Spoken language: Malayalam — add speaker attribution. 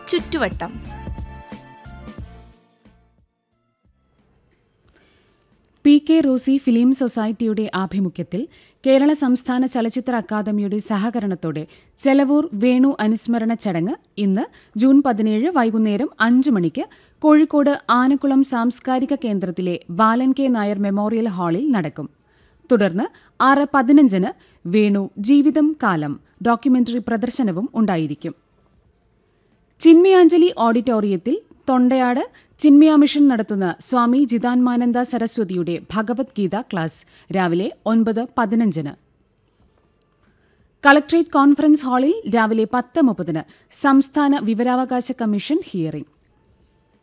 Speaker 1: ചുറ്റുവട്ടം
Speaker 2: പി കെ റോസി ഫിലിം സൊസൈറ്റിയുടെ ആഭിമുഖ്യത്തിൽ കേരള സംസ്ഥാന ചലച്ചിത്ര അക്കാദമിയുടെ സഹകരണത്തോടെ ചെലവൂർ വേണു അനുസ്മരണ ചടങ്ങ് ഇന്ന് ജൂൺ പതിനേഴ് വൈകുന്നേരം അഞ്ചു മണിക്ക് കോഴിക്കോട് ആനക്കുളം സാംസ്കാരിക കേന്ദ്രത്തിലെ ബാലൻ കെ നായർ മെമ്മോറിയൽ ഹാളിൽ നടക്കും തുടർന്ന് ആറ് പതിനഞ്ചിന് വേണു ജീവിതം കാലം ഡോക്യുമെന്ററി പ്രദർശനവും ഉണ്ടായിരിക്കും ചിന്മയാഞ്ജലി ഓഡിറ്റോറിയത്തിൽ തൊണ്ടയാട് ചിന്മയ മിഷൻ നടത്തുന്ന സ്വാമി ജിതാൻമാനന്ദ സരസ്വതിയുടെ ഭഗവത്ഗീത ക്ലാസ് രാവിലെ ഒൻപത് പതിനഞ്ചിന് കളക്ട്രേറ്റ് കോൺഫറൻസ് ഹാളിൽ രാവിലെ പത്ത് മുപ്പതിന് സംസ്ഥാന വിവരാവകാശ കമ്മീഷൻ ഹിയറിംഗ്